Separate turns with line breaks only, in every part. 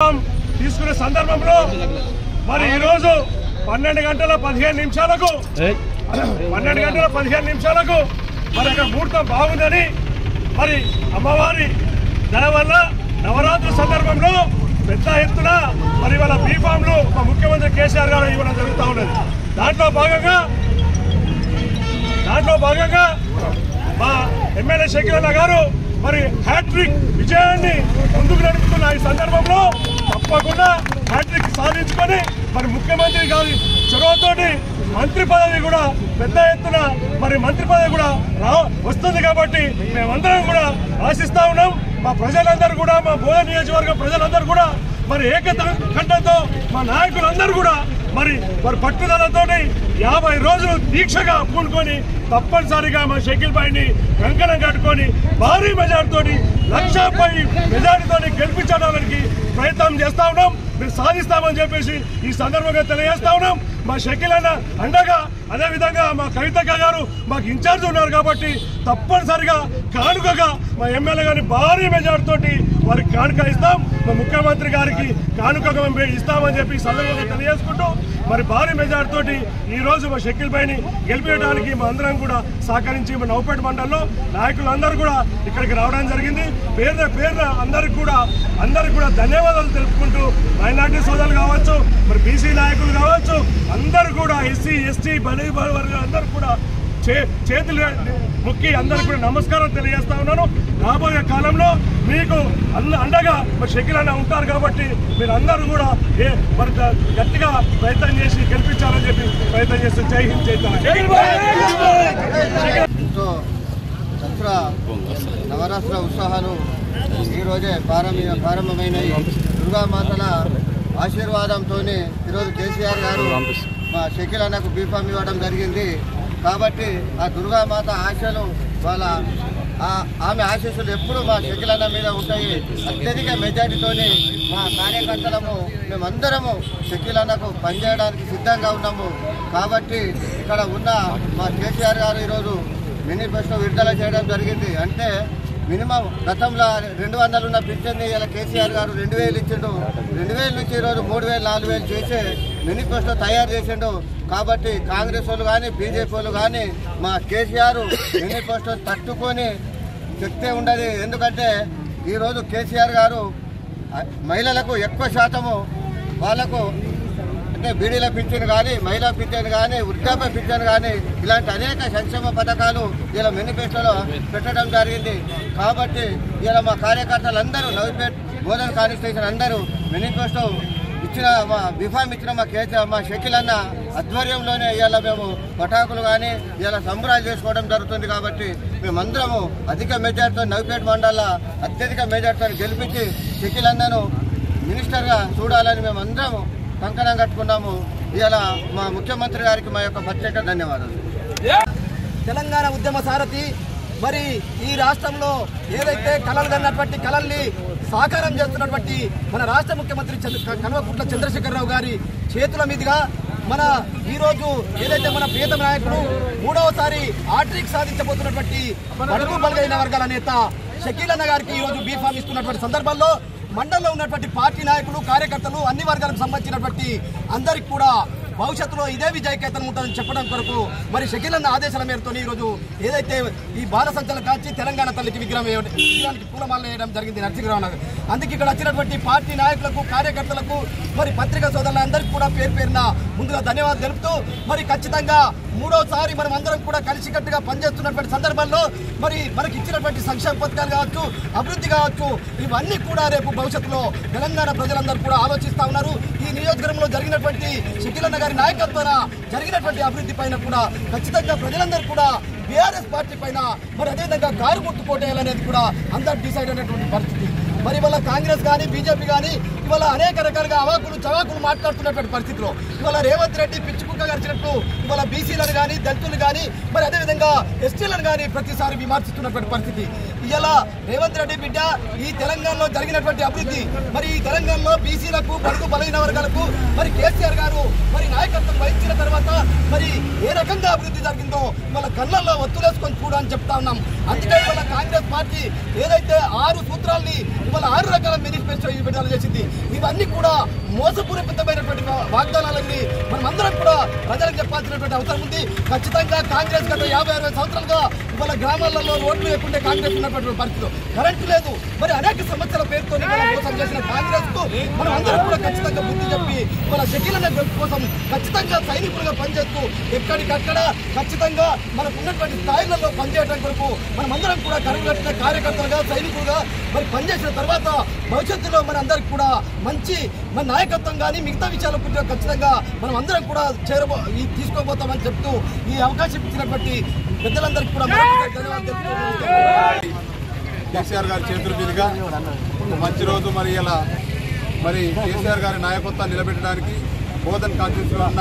తీసుకునే సందర్భంలో మరి ఈరోజు పన్నెండు గంటల పదిహేను నిమిషాలకు పన్నెండు గంటల పదిహేను నిమిషాలకు మరి అక్కడ ముహూర్తం బాగుందని మరి అమ్మవారి దయ వల్ల నవరాత్రి సందర్భంలో పెద్ద ఎత్తున మరి వాళ్ళ బీఫామ్లు మా ముఖ్యమంత్రి కేసీఆర్ గారు ఇవ్వడం జరుగుతూ ఉన్నది దాంట్లో భాగంగా దాంట్లో భాగంగా మా ఎమ్మెల్యే షకీరన్న గారు మరి హ్యాట్రిక్ విజయాన్ని ముందుకు నడుపుతున్న ఈ సందర్భంలో తప్పకుండా హ్యాట్రిక్ సాధించుకొని మరి ముఖ్యమంత్రి గారి చొరవతోటి మంత్రి పదవి కూడా పెద్ద ఎత్తున మరి మంత్రి పదవి కూడా రా వస్తుంది కాబట్టి మేమందరం కూడా ఆశిస్తా ఉన్నాం మా ప్రజలందరూ కూడా మా బోధ నియోజకవర్గ ప్రజలందరూ కూడా మరి ఏకత కంఠంతో మా నాయకులందరూ కూడా మరి వారి పట్టుదలతోటి యాభై రోజులు దీక్షగా పూనుకొని తప్పనిసరిగా మా షకిల్ పైని కంకణం కట్టుకొని భారీ మెజార్టీతోటి లక్షపై మెజార్టీతోటి గెలిపించడానికి ప్రయత్నం చేస్తా ఉన్నాం మీరు సాధిస్తామని చెప్పేసి ఈ సందర్భంగా తెలియజేస్తా ఉన్నాం మా షకిల్ అన్న అండగా అదే విధంగా మా కవితక్క గారు మాకు ఇన్ఛార్జ్ ఉన్నారు కాబట్టి తప్పనిసరిగా కానుకగా మా ఎమ్మెల్యే గారిని భారీ మెజార్టీతోటి వారికి కానుక ఇస్తాం మా ముఖ్యమంత్రి గారికి కానుకగా మేము ఇస్తామని చెప్పి ఈ సందర్భంగా తెలియజేసుకుంటూ మరి భారీ మెజార్టీ తోటి ఈ రోజు మా షకిల్ పైని గెలిపించడానికి మా అందరం కూడా సహకరించి మా నౌపేట మండలంలో నాయకులందరూ కూడా ఇక్కడికి రావడం జరిగింది పేరున పేరున అందరికి కూడా అందరికి కూడా ధన్యవాదాలు తెలుపుకుంటూ మైనార్టీ సోదరులు కావచ్చు మరి బీసీ నాయకులు కావచ్చు అందరూ కూడా ఎస్సీ ఎస్టీ బలి వర్గాలు అందరూ కూడా చే చేతులు మొక్కి అందరికి కూడా నమస్కారం తెలియజేస్తా ఉన్నాను రాబోయే కాలంలో మీకు అన్న అండగా మరి షకిల్ అన్న ఉంటారు కాబట్టి మీరు అందరూ కూడా ఏ మరి ద- గట్టిగా ప్రయత్నం చేసి గెలిపించాలని చెప్పి ప్రయత్నం చేస్తూ జై హింద్ జై తెలంగాణ.
ఎంతో దసరా నవరాత్ర ఉత్సాహాలు ఈరోజే ప్రారంభ ప్రారంభమైనవి దుర్గామాతల ఆశీర్వాదంతో ఈరోజు కేసీఆర్ గారు మా షకిల్ అన్నకు బీఫామ్ ఇవ్వడం జరిగింది కాబట్టి ఆ దుర్గామాత ఆశలు వాళ్ళ ఆ- ఆమె ఆశీస్సులు ఎప్పుడు మా షకిల్ అన్న మీద ఉంటాయి అత్యధిక మెజార్టీతోని మా కార్యకర్తలము మేమందరము షకిల్ అన్నకు పనిచేయడానికి సిద్ధంగా ఉన్నాము కాబట్టి ఇక్కడ ఉన్న మా కేసీఆర్ గారు ఈరోజు మేనిఫెస్టో విడుదల చేయడం జరిగింది అంటే మినిమం గతంలో రెండు వందలు ఉన్న పింఛన్ని ఇలా కేసీఆర్ గారు రెండు వేలు ఇచ్చిండు రెండు వేల నుంచి ఈరోజు మూడు వేలు నాలుగు వేలు చేసి మేనిఫెస్టో తయారు చేసిండు కాబట్టి కాంగ్రెస్ వాళ్ళు కానీ బీజేపీ వాళ్ళు కానీ మా కేసీఆర్ మేనిఫెస్టో తట్టుకొని చెప్తే ఉండదు ఎందుకంటే ఈరోజు కేసీఆర్ గారు ఆ, మహిళలకు ఎక్కువ శాతము వాళ్లకు అంటే బీడీల పింఛన్ కానీ మహిళా పింఛన్ కానీ వృద్ధాప్య పింఛన్ కానీ ఇలాంటి అనేక సంక్షేమ పథకాలు ఇలా మేనిఫెస్టోలో పెట్టడం జరిగింది కాబట్టి ఇలా మా కార్యకర్తలందరూ నవీపేట్ బోధన కాన్స్టిట్యూషన్ అందరూ మేనిఫెస్టో ఇచ్చిన మా బిఫామ్ ఇచ్చిన మా కేసీఆర్ మా షకిల్ అన్న ఆధ్వర్యంలోనే ఇవాళ మేము పటాకులు కానీ ఇలా సంబరాలు చేసుకోవడం జరుగుతుంది కాబట్టి మేమందరము అధిక మెజార్టీతో నవీపేట మండల అత్యధిక మెజార్టీతో గెలిపించి షకిల్ అన్నను మినిస్టర్గా చూడాలని మేమందరము కంకణం కట్టుకున్నాము ఇలా మా ముఖ్యమంత్రి గారికి మా యొక్క ప్రత్యేక ధన్యవాదాలు
తెలంగాణ ఉద్యమ సారథి మరి ఈ రాష్ట్రంలో ఏదైతే కళలు కన్నటువంటి కళల్ని సాకారం చేస్తున్నటువంటి మన రాష్ట్ర ముఖ్యమంత్రి చంద్ర- కల్వకుంట్ల చంద్రశేఖరరావు గారి చేతుల మీదుగా మన ఈ రోజు ఏదైతే మన ప్రియతమ నాయకుడు మూడవసారి ఆట్రిక్ సాధించబోతున్నటువంటి బడుగు బలగైన వర్గాల నేత షకీల్ అన్న గారికి ఈ రోజు బీఫామ్ ఇస్తున్నటువంటి సందర్భంలో మండలంలో ఉన్నటువంటి పార్టీ నాయకులు కార్యకర్తలు అన్ని వర్గాలకు సంబంధించినటువంటి అందరికి కూడా భవిష్యత్తులో ఇదే విజయకేతనం ఉంటుందని చెప్పడం కొరకు మరి షకీల్ అన్న ఆదేశాల మేరతో ఈ రోజు ఏదైతే ఈ బాల సంచలన కాల్చి తెలంగాణ తల్లికి విగ్రహం వేయడం- విగ్రహానికి పూలమాల వేయడం జరిగింది నరసింహరావు నగర్ అందుకే ఇక్కడ వచ్చినటువంటి పార్టీ నాయకులకు కార్యకర్తలకు మరి పత్రికా సోదరులందరికీ కూడా పేరు పేరున ముందుగా ధన్యవాదాలు తెలుపుతూ మరి ఖచ్చితంగా మూడోసారి మనం అందరం కూడా కలిసికట్టుగా పనిచేస్తున్నటువంటి సందర్భంలో మరి మనకి ఇచ్చినటువంటి సంక్షేమ పథకాలు కావచ్చు అభివృద్ధి కావచ్చు ఇవన్నీ కూడా రేపు భవిష్యత్తులో తెలంగాణ ప్రజలందరూ కూడా ఆలోచిస్తా ఉన్నారు ఈ నియోజకవర్గంలో జరిగినటువంటి శకిలన్న గారి నాయకత్వాన జరిగినటువంటి అభివృద్ధి పైన కూడా ఖచ్చితంగా ప్రజలందరూ కూడా బీఆర్ఎస్ పార్టీ పైన మరి అదేవిధంగా కారు గుర్తు కోటేయాలనేది కూడా అందరు డిసైడ్ అయినటువంటి పరిస్థితి మరి ఇవాళ కాంగ్రెస్ కానీ బీజేపీ కానీ ఇవాళ అనేక రకాలుగా అవాకులు చవాకులు మాట్లాడుతున్నటువంటి పరిస్థితిలో ఇవాళ రేవంత్ రెడ్డి పిచ్చుకుక్క గడిచినట్టు ఇవాళ బీసీలను కానీ దళితులు కానీ మరి అదేవిధంగా ఎస్టీలను కానీ ప్రతిసారి విమర్శిస్తున్నటువంటి పరిస్థితి ఇలా రేవంత్ రెడ్డి బిడ్డ ఈ తెలంగాణలో జరిగినటువంటి అభివృద్ధి మరి ఈ తెలంగాణలో బీసీలకు బడుగు బలైన వర్గాలకు మరి కేసీఆర్ గారు మరి నాయకత్వం వహించిన తర్వాత మరి ఏ రకంగా అభివృద్ధి జరిగిందో ఇవాళ కళ్ళల్లో ఒత్తులేసుకొని చూడని చెప్తా ఉన్నాం అందుకే ఇవాళ కాంగ్రెస్ పార్టీ ఏదైతే ఆరు సూత్రాల్ని ఇవాళ ఆరు రకాల మేనిఫెస్టో విడుదల చేసింది ఇవన్నీ కూడా మోసపూరితమైనటువంటి వాగ్దానాలన్నీ మనం అందరం కూడా ప్రజలకు చెప్పాల్సినటువంటి అవసరం ఉంది ఖచ్చితంగా కాంగ్రెస్ గత యాభై అరవై సంవత్సరాలుగా ఇవాళ గ్రామాలలో రోడ్లు లేకుండా కాంగ్రెస్ ఉన్నటువంటి పరిస్థితి కరెంటు లేదు మరి అనేక సమస్యల పేరుతో మోసం చేసిన కాంగ్రెస్ కు మనం అందరం కూడా ఖచ్చితంగా బుద్ధి చెప్పి మన షకీలన్న గెలుపు కోసం ఖచ్చితంగా సైనికులుగా పనిచేస్తూ ఎక్కడికక్కడ ఖచ్చితంగా మనకు ఉన్నటువంటి స్థాయిలలో పనిచేయడం కొరకు మనం అందరం కూడా కరుగట్టిన కార్యకర్తలుగా సైనికులుగా మరి పనిచేసిన తర్వాత భవిష్యత్తులో మన అందరికి కూడా మంచి మన నాయకత్వం కానీ మిగతా విషయాల గురించి ఖచ్చితంగా మనం అందరం కూడా చేరబో ఈ తీసుకోబోతామని చెప్తూ ఈ అవకాశం ఇచ్చినటువంటి పెద్దలందరికీ కూడా మరొకసారి ధన్యవాదాలు తెలుపుతున్నాను.
కేసీఆర్ గారి చేతుల మీదుగా ఒక మంచి రోజు మరి ఇలా మరి కేసీఆర్ గారి నాయకత్వాన్ని నిలబెట్టడానికి బోధన్ కాన్స్టిట్యూన్సీలో ఉన్న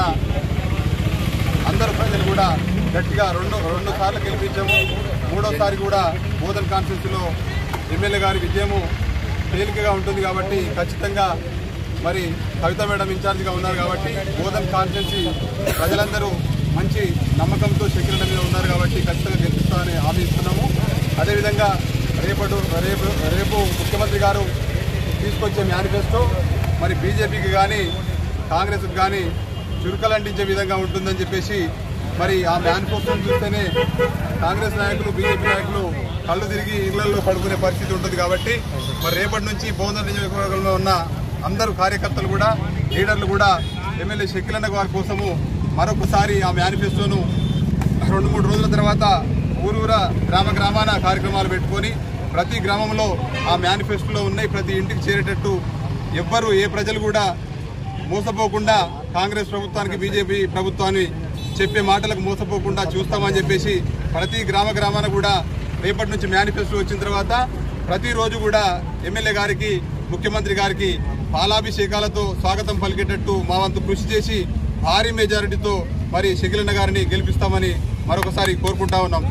అందరు ప్రజలు కూడా గట్టిగా రెండు రెండు సార్లు గెలిపించాము మూడోసారి కూడా బోధన్ కాన్స్టిట్యూన్సీలో ఎమ్మెల్యే గారి విజయము తేలికగా ఉంటుంది కాబట్టి ఖచ్చితంగా మరి కవిత మేడం ఇన్ఛార్జిగా ఉన్నారు కాబట్టి బోధన్ కాన్స్టిట్యూన్సీ ప్రజలందరూ మంచి నమ్మకంతో శక్తి మీద ఉన్నారు కాబట్టి ఖచ్చితంగా గెలిపిస్తామని హామీ ఇస్తున్నాము అదేవిధంగా రేపటి రేపు రేపు ముఖ్యమంత్రి గారు తీసుకొచ్చే మేనిఫెస్టో మరి బీజేపీకి కానీ కాంగ్రెస్కి కానీ చురుకలంటించే విధంగా ఉంటుందని చెప్పేసి మరి ఆ మేనిఫెస్టోని చూస్తేనే కాంగ్రెస్ నాయకులు బీజేపీ నాయకులు కళ్ళు తిరిగి ఇళ్లలో పడుకునే పరిస్థితి ఉంటుంది కాబట్టి మరి రేపటి నుంచి బోధన నియోజకవర్గంలో ఉన్న అందరూ కార్యకర్తలు కూడా లీడర్లు కూడా ఎమ్మెల్యే శక్తులన్న వారి కోసము మరొకసారి ఆ మేనిఫెస్టోను రెండు మూడు రోజుల తర్వాత ఊరూరా గ్రామ గ్రామాన కార్యక్రమాలు పెట్టుకొని ప్రతి గ్రామంలో ఆ మేనిఫెస్టోలో ఉన్నాయి ప్రతి ఇంటికి చేరేటట్టు ఎవ్వరు ఏ ప్రజలు కూడా మోసపోకుండా కాంగ్రెస్ ప్రభుత్వానికి బీజేపీ ప్రభుత్వాన్ని చెప్పే మాటలకు మోసపోకుండా చూస్తామని చెప్పేసి ప్రతి గ్రామ గ్రామాన కూడా రేపటి నుంచి మేనిఫెస్టో వచ్చిన తర్వాత ప్రతిరోజు కూడా ఎమ్మెల్యే గారికి ముఖ్యమంత్రి గారికి పాలాభిషేకాలతో స్వాగతం పలికేటట్టు మా వంతు కృషి చేసి భారీ మెజారిటీతో మరి షకిలన్న గారిని గెలిపిస్తామని మరొకసారి కోరుకుంటా ఉన్నాం